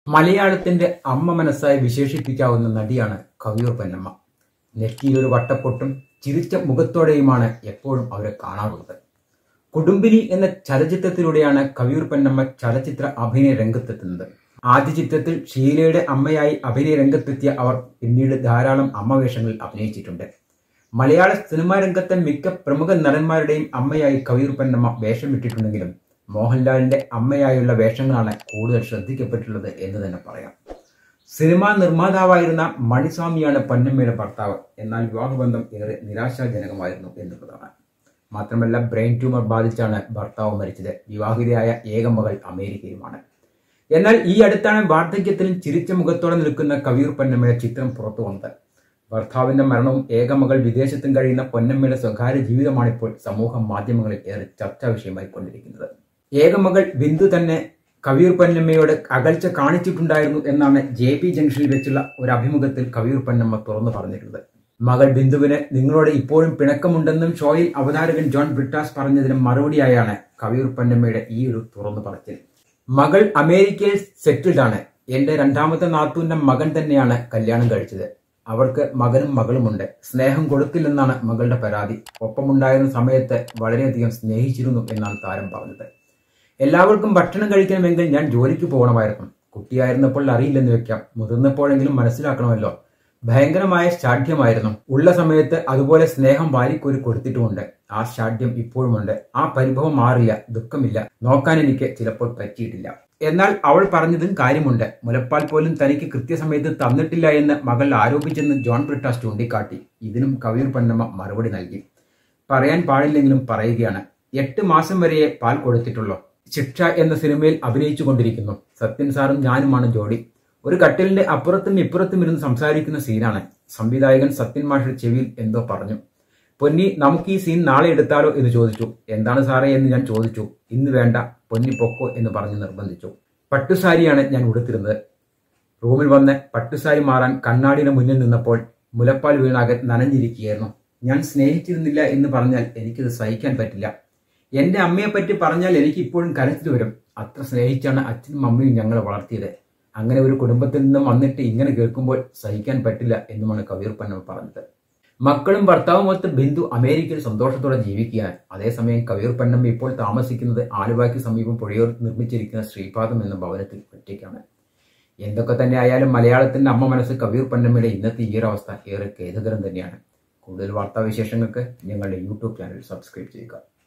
മലയാളത്തിന്റെ അമ്മ മനസ്സായി വിശേഷിപ്പിക്കാവുന്ന നടിയാണ് കവിയൂർ പൊന്നമ്മ നെറ്റിയിലൊരു വട്ടപ്പൊട്ടും ചിരിച്ച മുഖത്തോടെയുമാണ് എപ്പോഴും അവരെ കാണാറുള്ളത് കുടുംബിനി എന്ന ചലച്ചിത്രത്തിലൂടെയാണ് കവിയൂർ പൊന്നമ്മ ചലച്ചിത്ര അഭിനയ രംഗത്തെത്തുന്നത് ആദ്യ ചിത്രത്തിൽ ഷീലയുടെ അമ്മയായി അഭിനയ രംഗത്തെത്തിയ അവർ പിന്നീട് ധാരാളം അമ്മ വേഷങ്ങളിൽ അഭിനയിച്ചിട്ടുണ്ട് മലയാള സിനിമാ രംഗത്തെ മിക്ക പ്രമുഖ നടന്മാരുടെയും അമ്മയായി കവിയൂർ പൊന്നമ്മ വേഷമിട്ടിട്ടുണ്ടെങ്കിലും മോഹൻലാലിന്റെ അമ്മയായുള്ള വേഷങ്ങളാണ് കൂടുതൽ ശ്രദ്ധിക്കപ്പെട്ടുള്ളത് എന്ന് തന്നെ പറയാം സിനിമാ നിർമ്മാതാവായിരുന്ന മണിസ്വാമിയാണ് പൊന്നമ്മയുടെ ഭർത്താവ് എന്നാൽ വിവാഹബന്ധം ഏറെ നിരാശാജനകമായിരുന്നു എന്നുള്ളതാണ് മാത്രമല്ല ബ്രെയിൻ ട്യൂമർ ബാധിച്ചാണ് ഭർത്താവ് മരിച്ചത് വിവാഹിതയായ ഏക മകൾ അമേരിക്കയുമാണ് എന്നാൽ ഈ അടുത്താണ് വാർദ്ധക്യത്തിലും ചിരിച്ച മുഖത്തോടെ നിൽക്കുന്ന കവിയൂർ പൊന്നമ്മയുടെ ചിത്രം പുറത്തു വന്നത് ഭർത്താവിന്റെ മരണവും ഏകമകൾ വിദേശത്തും കഴിയുന്ന പൊന്നമ്മയുടെ സ്വകാര്യ ജീവിതമാണിപ്പോൾ സമൂഹ മാധ്യമങ്ങളിൽ ഏറെ ചർച്ചാ വിഷയമായി കൊണ്ടിരിക്കുന്നത് ഏകമകൾ ബിന്ദു തന്നെ കവിയൂർ പൊന്നമ്മയോട് അകൽച്ച കാണിച്ചിട്ടുണ്ടായിരുന്നു എന്നാണ് ജെ പി ജംഗ്ഷനിൽ വെച്ചുള്ള ഒരു അഭിമുഖത്തിൽ കവിയൂർ പൊന്നമ്മ തുറന്നു പറഞ്ഞിട്ടുള്ളത് മകൾ ബിന്ദുവിന് നിങ്ങളോട് ഇപ്പോഴും പിണക്കമുണ്ടെന്നും ഷോയിൽ അവതാരകൻ ജോൺ ബ്രിട്ടാസ് പറഞ്ഞതിന് മറുപടിയായാണ് കവിയൂർ പൊന്നമ്മയുടെ ഈ ഒരു തുറന്നു പറച്ചിൽ മകൾ അമേരിക്കയിൽ സെറ്റിൽഡ് ആണ് എന്റെ രണ്ടാമത്തെ നാത്തൂന്റെ മകൻ തന്നെയാണ് കല്യാണം കഴിച്ചത് അവർക്ക് മകനും മകളുമുണ്ട് സ്നേഹം കൊടുത്തില്ലെന്നാണ് മകളുടെ പരാതി ഒപ്പമുണ്ടായിരുന്ന സമയത്ത് വളരെയധികം സ്നേഹിച്ചിരുന്നു എന്നാണ് താരം പറഞ്ഞത് എല്ലാവർക്കും ഭക്ഷണം കഴിക്കണമെങ്കിൽ ഞാൻ ജോലിക്ക് പോകണമായിരുന്നു കുട്ടിയായിരുന്നപ്പോൾ അറിയില്ലെന്ന് വെക്കാം മുതിർന്നപ്പോഴെങ്കിലും മനസ്സിലാക്കണമല്ലോ ഭയങ്കരമായ ശാഠ്യമായിരുന്നു ഉള്ള സമയത്ത് അതുപോലെ സ്നേഹം വാരിക്കോരി കൊടുത്തിട്ടുമുണ്ട് ആ ശാഠ്യം ഇപ്പോഴുമുണ്ട് ആ പരിഭവം മാറില്ല ദുഃഖമില്ല നോക്കാൻ എനിക്ക് ചിലപ്പോൾ പറ്റിയിട്ടില്ല എന്നാൽ അവൾ പറഞ്ഞതും കാര്യമുണ്ട് മുലപ്പാൽ പോലും തനിക്ക് കൃത്യസമയത്ത് തന്നിട്ടില്ല എന്ന് മകൾ ആരോപിച്ചെന്ന് ജോൺ ബ്രിട്ടാസ് ചൂണ്ടിക്കാട്ടി ഇതിനും കവിയൂർ പന്നമ്മ മറുപടി നൽകി പറയാൻ പാടില്ലെങ്കിലും പറയുകയാണ് എട്ട് മാസം വരെയേ പാൽ കൊടുത്തിട്ടുള്ളൂ ശിക്ഷ എന്ന സിനിമയിൽ അഭിനയിച്ചു കൊണ്ടിരിക്കുന്നു സത്യൻ സാറും ഞാനുമാണ് ജോഡി ഒരു കട്ടിലിന്റെ അപ്പുറത്തും ഇപ്പുറത്തും ഇരുന്ന് സംസാരിക്കുന്ന സീനാണ് സംവിധായകൻ സത്യൻ മാഷ ചെവിയിൽ എന്തോ പറഞ്ഞു പൊന്നി നമുക്ക് ഈ സീൻ നാളെ എടുത്താലോ എന്ന് ചോദിച്ചു എന്താണ് സാറേ എന്ന് ഞാൻ ചോദിച്ചു ഇന്ന് വേണ്ട പൊന്നി പൊക്കോ എന്ന് പറഞ്ഞ് നിർബന്ധിച്ചു പട്ടുസാരിയാണ് ഞാൻ ഉടുത്തിരുന്നത് റൂമിൽ വന്ന് പട്ടുസാരി മാറാൻ കണ്ണാടിയുടെ മുന്നിൽ നിന്നപ്പോൾ മുലപ്പാൽ വീണാകെ നനഞ്ഞിരിക്കുകയായിരുന്നു ഞാൻ സ്നേഹിച്ചിരുന്നില്ല എന്ന് പറഞ്ഞാൽ എനിക്കത് സഹിക്കാൻ പറ്റില്ല എന്റെ അമ്മയെ പറ്റി പറഞ്ഞാൽ എനിക്ക് ഇപ്പോഴും കരച്ചിൽ വരും അത്ര സ്നേഹിച്ചാണ് അച്ഛനും അമ്മയും ഞങ്ങളെ വളർത്തിയത് അങ്ങനെ ഒരു കുടുംബത്തിൽ നിന്നും വന്നിട്ട് ഇങ്ങനെ കേൾക്കുമ്പോൾ സഹിക്കാൻ പറ്റില്ല എന്നുമാണ് കവിയൂർ പന്നമ്മ പറഞ്ഞത് മക്കളും ഭർത്താവുമൊത്ത് ബിന്ദു അമേരിക്കയിൽ സന്തോഷത്തോടെ ജീവിക്കുകയാണ് അതേസമയം കവിയൂർ പന്നമ്മ ഇപ്പോൾ താമസിക്കുന്നത് ആലുവായ്ക്ക് സമീപം പുഴയോർ നിർമ്മിച്ചിരിക്കുന്ന ശ്രീപാദം എന്ന ഭവനത്തിൽ ഒറ്റയ്ക്കാണ് എന്തൊക്കെ തന്നെ ആയാലും മലയാളത്തിന്റെ അമ്മ മനസ്സ് കവിയൂർ പന്നമ്മയുടെ ഇന്നത്തെ ഈ ഒരു അവസ്ഥ ഏറെ ഖേദകരം തന്നെയാണ് കൂടുതൽ വാർത്താവിശേഷങ്ങൾക്ക് ഞങ്ങളുടെ യൂട്യൂബ് ചാനൽ സബ്സ്ക്രൈബ് ചെയ്യുക